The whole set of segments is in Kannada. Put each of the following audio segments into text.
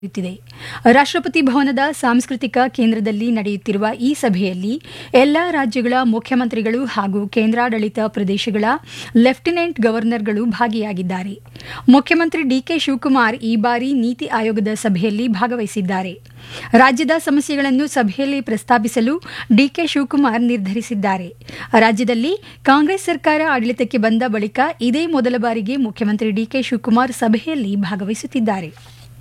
ನಡೆಯುತ್ತಿದೆ ರಾಷ್ಟ್ರಪತಿ ಭವನದ ಸಾಂಸ್ಕೃತಿಕ ಕೇಂದ್ರದಲ್ಲಿ ನಡೆಯುತ್ತಿರುವ ಈ ಸಭೆಯಲ್ಲಿ ಎಲ್ಲ ರಾಜ್ಯಗಳ ಮುಖ್ಯಮಂತ್ರಿಗಳು ಹಾಗೂ ಕೇಂದ್ರಾಡಳಿತ ಪ್ರದೇಶಗಳ ಲೆಫ್ಟಿನೆಂಟ್ ಗವರ್ನರ್ಗಳು ಭಾಗಿಯಾಗಿದ್ದಾರೆ ಮುಖ್ಯಮಂತ್ರಿ ಡಿಕೆ ಶಿವಕುಮಾರ್ ಈ ಬಾರಿ ನೀತಿ ಆಯೋಗದ ಸಭೆಯಲ್ಲಿ ಭಾಗವಹಿಸಿದ್ದಾರೆ ರಾಜ್ಯದ ಸಮಸ್ಯೆಗಳನ್ನು ಸಭೆಯಲ್ಲಿ ಪ್ರಸ್ತಾಪಿಸಲು ಡಿಕೆ ಶಿವಕುಮಾರ್ ನಿರ್ಧರಿಸಿದ್ದಾರೆ ರಾಜ್ಯದಲ್ಲಿ ಕಾಂಗ್ರೆಸ್ ಸರ್ಕಾರ ಆಡಳಿತಕ್ಕೆ ಬಂದ ಬಳಿಕ ಇದೇ ಮೊದಲ ಬಾರಿಗೆ ಮುಖ್ಯಮಂತ್ರಿ ಡಿಕೆ ಶಿವಕುಮಾರ್ ಸಭೆಯಲ್ಲಿ ಭಾಗವಹಿಸುತ್ತಿದ್ದಾರೆ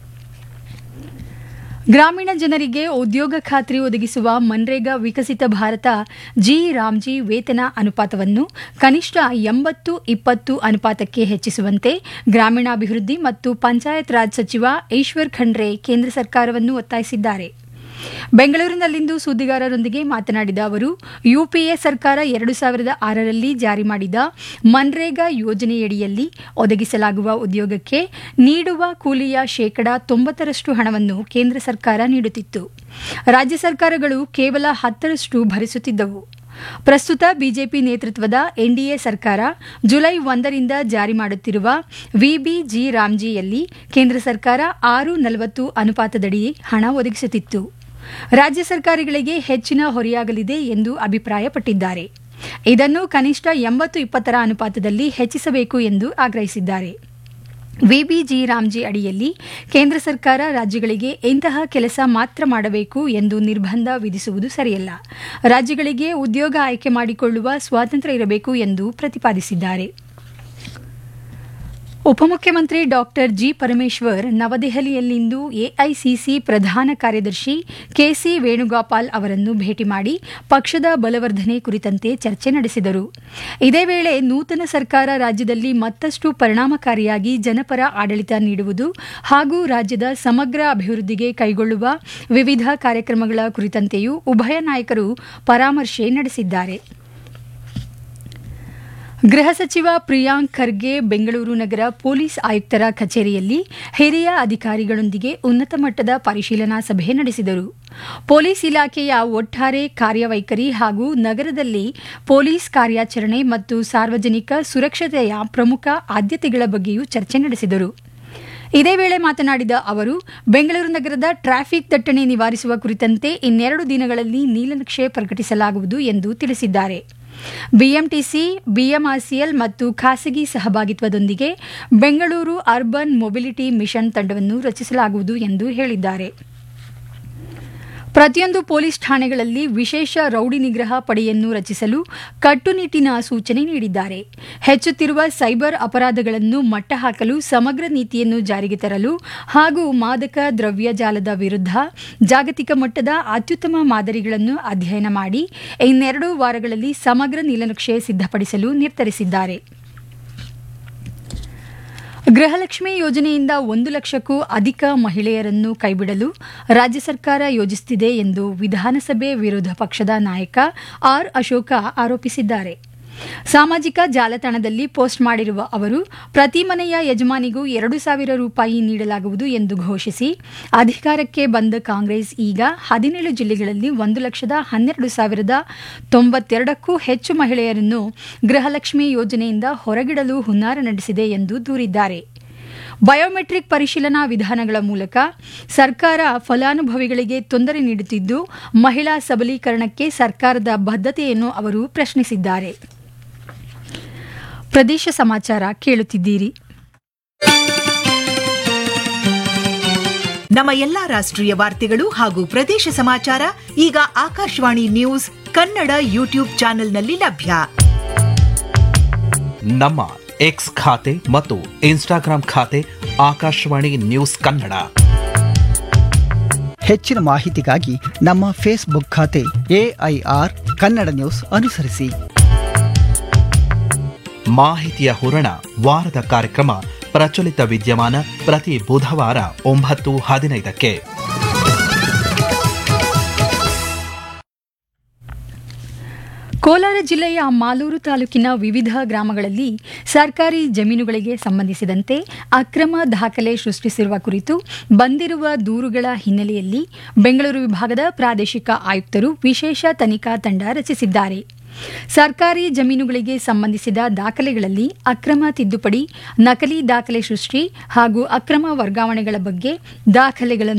ಗ್ರಾಮೀಣ ಜನರಿಗೆ ಉದ್ಯೋಗ ಖಾತ್ರಿ ಒದಗಿಸುವ ಮನ್ರೇಗಾ ವಿಕಸಿತ ಭಾರತ ಜಿ ರಾಮ್ಜಿ ವೇತನ ಅನುಪಾತವನ್ನು ಕನಿಷ್ಠ ಎಂಬತ್ತು ಇಪ್ಪತ್ತು ಅನುಪಾತಕ್ಕೆ ಹೆಚ್ಚಿಸುವಂತೆ ಗ್ರಾಮೀಣಾಭಿವೃದ್ಧಿ ಮತ್ತು ಪಂಚಾಯತ್ ರಾಜ್ ಸಚಿವ ಈಶ್ವರ್ ಖಂಡ್ರೆ ಕೇಂದ್ರ ಸರ್ಕಾರವನ್ನು ಒತ್ತಾಯಿಸಿದ್ದಾರೆ ಬೆಂಗಳೂರಿನಲ್ಲಿಂದು ಸುದ್ದಿಗಾರರೊಂದಿಗೆ ಮಾತನಾಡಿದ ಅವರು ಯುಪಿಎ ಸರ್ಕಾರ ಎರಡು ಸಾವಿರದ ಆರರಲ್ಲಿ ಜಾರಿ ಮಾಡಿದ ಮನ್ರೇಗಾ ಯೋಜನೆಯಡಿಯಲ್ಲಿ ಒದಗಿಸಲಾಗುವ ಉದ್ಯೋಗಕ್ಕೆ ನೀಡುವ ಕೂಲಿಯ ಶೇಕಡಾ ತೊಂಬತ್ತರಷ್ಟು ಹಣವನ್ನು ಕೇಂದ್ರ ಸರ್ಕಾರ ನೀಡುತ್ತಿತ್ತು ರಾಜ್ಯ ಸರ್ಕಾರಗಳು ಕೇವಲ ಹತ್ತರಷ್ಟು ಭರಿಸುತ್ತಿದ್ದವು ಪ್ರಸ್ತುತ ಬಿಜೆಪಿ ನೇತೃತ್ವದ ಎನ್ಡಿಎ ಸರ್ಕಾರ ಜುಲೈ ಒಂದರಿಂದ ಜಾರಿ ಮಾಡುತ್ತಿರುವ ವಿಬಿಜಿ ರಾಮ್ಜಿಯಲ್ಲಿ ಕೇಂದ್ರ ಸರ್ಕಾರ ಆರು ನಲವತ್ತು ಅನುಪಾತದಡಿ ಹಣ ಒದಗಿಸುತ್ತಿತ್ತು ರಾಜ್ಯ ಸರ್ಕಾರಗಳಿಗೆ ಹೆಚ್ಚಿನ ಹೊರೆಯಾಗಲಿದೆ ಎಂದು ಅಭಿಪ್ರಾಯಪಟ್ಟಿದ್ದಾರೆ ಇದನ್ನು ಕನಿಷ್ಠ ಎಂಬತ್ತು ಇಪ್ಪತ್ತರ ಅನುಪಾತದಲ್ಲಿ ಹೆಚ್ಚಿಸಬೇಕು ಎಂದು ಆಗ್ರಹಿಸಿದ್ದಾರೆ ವಿಬಿಜಿ ರಾಮ್ಜಿ ಅಡಿಯಲ್ಲಿ ಕೇಂದ್ರ ಸರ್ಕಾರ ರಾಜ್ಯಗಳಿಗೆ ಇಂತಹ ಕೆಲಸ ಮಾತ್ರ ಮಾಡಬೇಕು ಎಂದು ನಿರ್ಬಂಧ ವಿಧಿಸುವುದು ಸರಿಯಲ್ಲ ರಾಜ್ಯಗಳಿಗೆ ಉದ್ಯೋಗ ಆಯ್ಕೆ ಮಾಡಿಕೊಳ್ಳುವ ಸ್ವಾತಂತ್ರ್ಯ ಇರಬೇಕು ಎಂದು ಪ್ರತಿಪಾದಿಸಿದ್ದಾರೆ ಉಪಮುಖ್ಯಮಂತ್ರಿ ಡಾಕ್ಟರ್ ಜಿ ಪರಮೇಶ್ವರ್ ನವದೆಹಲಿಯಲ್ಲಿಂದು ಎಐಸಿಸಿ ಪ್ರಧಾನ ಕಾರ್ಯದರ್ಶಿ ಕೆಸಿ ವೇಣುಗೋಪಾಲ್ ಅವರನ್ನು ಭೇಟಿ ಮಾಡಿ ಪಕ್ಷದ ಬಲವರ್ಧನೆ ಕುರಿತಂತೆ ಚರ್ಚೆ ನಡೆಸಿದರು ಇದೇ ವೇಳೆ ನೂತನ ಸರ್ಕಾರ ರಾಜ್ಯದಲ್ಲಿ ಮತ್ತಷ್ಟು ಪರಿಣಾಮಕಾರಿಯಾಗಿ ಜನಪರ ಆಡಳಿತ ನೀಡುವುದು ಹಾಗೂ ರಾಜ್ಯದ ಸಮಗ್ರ ಅಭಿವೃದ್ಧಿಗೆ ಕೈಗೊಳ್ಳುವ ವಿವಿಧ ಕಾರ್ಯಕ್ರಮಗಳ ಕುರಿತಂತೆಯೂ ಉಭಯ ನಾಯಕರು ಪರಾಮರ್ಶೆ ನಡೆಸಿದ್ದಾರೆ ಗೃಹ ಸಚಿವ ಪ್ರಿಯಾಂಕ್ ಖರ್ಗೆ ಬೆಂಗಳೂರು ನಗರ ಪೊಲೀಸ್ ಆಯುಕ್ತರ ಕಚೇರಿಯಲ್ಲಿ ಹಿರಿಯ ಅಧಿಕಾರಿಗಳೊಂದಿಗೆ ಉನ್ನತ ಮಟ್ಟದ ಪರಿಶೀಲನಾ ಸಭೆ ನಡೆಸಿದರು ಪೊಲೀಸ್ ಇಲಾಖೆಯ ಒಟ್ಟಾರೆ ಕಾರ್ಯವೈಖರಿ ಹಾಗೂ ನಗರದಲ್ಲಿ ಪೊಲೀಸ್ ಕಾರ್ಯಾಚರಣೆ ಮತ್ತು ಸಾರ್ವಜನಿಕ ಸುರಕ್ಷತೆಯ ಪ್ರಮುಖ ಆದ್ಯತೆಗಳ ಬಗ್ಗೆಯೂ ಚರ್ಚೆ ನಡೆಸಿದರು ಇದೇ ವೇಳೆ ಮಾತನಾಡಿದ ಅವರು ಬೆಂಗಳೂರು ನಗರದ ಟ್ರಾಫಿಕ್ ದಟ್ಟಣೆ ನಿವಾರಿಸುವ ಕುರಿತಂತೆ ಇನ್ನೆರಡು ದಿನಗಳಲ್ಲಿ ನೀಲನಕ್ಷೆ ಪ್ರಕಟಿಸಲಾಗುವುದು ಎಂದು ತಿಳಿಸಿದ್ದಾರೆ ಬಿಎಂಟಿಸಿ ಬಿಎಂಆರ್ಸಿಎಲ್ ಮತ್ತು ಖಾಸಗಿ ಸಹಭಾಗಿತ್ವದೊಂದಿಗೆ ಬೆಂಗಳೂರು ಅರ್ಬನ್ ಮೊಬಿಲಿಟಿ ಮಿಷನ್ ತಂಡವನ್ನು ರಚಿಸಲಾಗುವುದು ಎಂದು ಹೇಳಿದ್ದಾರೆ ಪ್ರತಿಯೊಂದು ಪೊಲೀಸ್ ಠಾಣೆಗಳಲ್ಲಿ ವಿಶೇಷ ರೌಡಿ ನಿಗ್ರಹ ಪಡೆಯನ್ನು ರಚಿಸಲು ಕಟ್ಟುನಿಟ್ಟಿನ ಸೂಚನೆ ನೀಡಿದ್ದಾರೆ ಹೆಚ್ಚುತ್ತಿರುವ ಸೈಬರ್ ಅಪರಾಧಗಳನ್ನು ಮಟ್ಟಹಾಕಲು ಸಮಗ್ರ ನೀತಿಯನ್ನು ಜಾರಿಗೆ ತರಲು ಹಾಗೂ ಮಾದಕ ದ್ರವ್ಯ ಜಾಲದ ವಿರುದ್ಧ ಜಾಗತಿಕ ಮಟ್ಟದ ಅತ್ಯುತ್ತಮ ಮಾದರಿಗಳನ್ನು ಅಧ್ಯಯನ ಮಾಡಿ ಇನ್ನೆರಡು ವಾರಗಳಲ್ಲಿ ಸಮಗ್ರ ನೀಲನಕ್ಷೆ ಸಿದ್ಧಪಡಿಸಲು ನಿರ್ಧರಿಸಿದ್ದಾರೆ ಗೃಹಲಕ್ಷ್ಮಿ ಯೋಜನೆಯಿಂದ ಒಂದು ಲಕ್ಷಕ್ಕೂ ಅಧಿಕ ಮಹಿಳೆಯರನ್ನು ಕೈಬಿಡಲು ರಾಜ್ಯ ಸರ್ಕಾರ ಯೋಜಿಸುತ್ತಿದೆ ಎಂದು ವಿಧಾನಸಭೆ ವಿರೋಧ ಪಕ್ಷದ ನಾಯಕ ಆರ್ ಅಶೋಕ ಆರೋಪಿಸಿದ್ದಾರೆ ಸಾಮಾಜಿಕ ಜಾಲತಾಣದಲ್ಲಿ ಪೋಸ್ಟ್ ಮಾಡಿರುವ ಅವರು ಪ್ರತಿ ಮನೆಯ ಯಜಮಾನಿಗೂ ಎರಡು ಸಾವಿರ ರೂಪಾಯಿ ನೀಡಲಾಗುವುದು ಎಂದು ಘೋಷಿಸಿ ಅಧಿಕಾರಕ್ಕೆ ಬಂದ ಕಾಂಗ್ರೆಸ್ ಈಗ ಹದಿನೇಳು ಜಿಲ್ಲೆಗಳಲ್ಲಿ ಒಂದು ಲಕ್ಷದ ಹನ್ನೆರಡು ಸಾವಿರದ ತೊಂಬತ್ತೆರಡಕ್ಕೂ ಹೆಚ್ಚು ಮಹಿಳೆಯರನ್ನು ಗೃಹಲಕ್ಷ್ಮಿ ಯೋಜನೆಯಿಂದ ಹೊರಗಿಡಲು ಹುನ್ನಾರ ನಡೆಸಿದೆ ಎಂದು ದೂರಿದ್ದಾರೆ ಬಯೋಮೆಟ್ರಿಕ್ ಪರಿಶೀಲನಾ ವಿಧಾನಗಳ ಮೂಲಕ ಸರ್ಕಾರ ಫಲಾನುಭವಿಗಳಿಗೆ ತೊಂದರೆ ನೀಡುತ್ತಿದ್ದು ಮಹಿಳಾ ಸಬಲೀಕರಣಕ್ಕೆ ಸರ್ಕಾರದ ಬದ್ಧತೆಯನ್ನು ಅವರು ಪ್ರಶ್ನಿಸಿದ್ದಾರೆ ಪ್ರದೇಶ ಸಮಾಚಾರ ಕೇಳುತ್ತಿದ್ದೀರಿ ನಮ್ಮ ಎಲ್ಲಾ ರಾಷ್ಟ್ರೀಯ ವಾರ್ತೆಗಳು ಹಾಗೂ ಪ್ರದೇಶ ಸಮಾಚಾರ ಈಗ ಆಕಾಶವಾಣಿ ನ್ಯೂಸ್ ಕನ್ನಡ ಯೂಟ್ಯೂಬ್ ಚಾನೆಲ್ನಲ್ಲಿ ಲಭ್ಯ ನಮ್ಮ ಎಕ್ಸ್ ಖಾತೆ ಮತ್ತು ಇನ್ಸ್ಟಾಗ್ರಾಂ ಖಾತೆ ಆಕಾಶವಾಣಿ ನ್ಯೂಸ್ ಕನ್ನಡ ಹೆಚ್ಚಿನ ಮಾಹಿತಿಗಾಗಿ ನಮ್ಮ ಫೇಸ್ಬುಕ್ ಖಾತೆ ಎಐಆರ್ ಕನ್ನಡ ನ್ಯೂಸ್ ಅನುಸರಿಸಿ ಮಾಹಿತಿಯ ಹೂರಣ ವಾರದ ಕಾರ್ಯಕ್ರಮ ಪ್ರಚಲಿತ ವಿದ್ಯಮಾನ ಪ್ರತಿ ಬುಧವಾರ ಒಂಬತ್ತು ಹದಿನೈದಕ್ಕೆ ಕೋಲಾರ ಜಿಲ್ಲೆಯ ಮಾಲೂರು ತಾಲೂಕಿನ ವಿವಿಧ ಗ್ರಾಮಗಳಲ್ಲಿ ಸರ್ಕಾರಿ ಜಮೀನುಗಳಿಗೆ ಸಂಬಂಧಿಸಿದಂತೆ ಅಕ್ರಮ ದಾಖಲೆ ಸೃಷ್ಟಿಸಿರುವ ಕುರಿತು ಬಂದಿರುವ ದೂರುಗಳ ಹಿನ್ನೆಲೆಯಲ್ಲಿ ಬೆಂಗಳೂರು ವಿಭಾಗದ ಪ್ರಾದೇಶಿಕ ಆಯುಕ್ತರು ವಿಶೇಷ ತನಿಖಾ ತಂಡ ರಚಿಸಿದ್ದಾರೆ ಸರ್ಕಾರಿ ಜಮೀನುಗಳಿಗೆ ಸಂಬಂಧಿಸಿದ ದಾಖಲೆಗಳಲ್ಲಿ ಅಕ್ರಮ ತಿದ್ದುಪಡಿ ನಕಲಿ ದಾಖಲೆ ಸೃಷ್ಟಿ ಹಾಗೂ ಅಕ್ರಮ ವರ್ಗಾವಣೆಗಳ ಬಗ್ಗೆ ದಾಖಲೆಗಳನ್ನು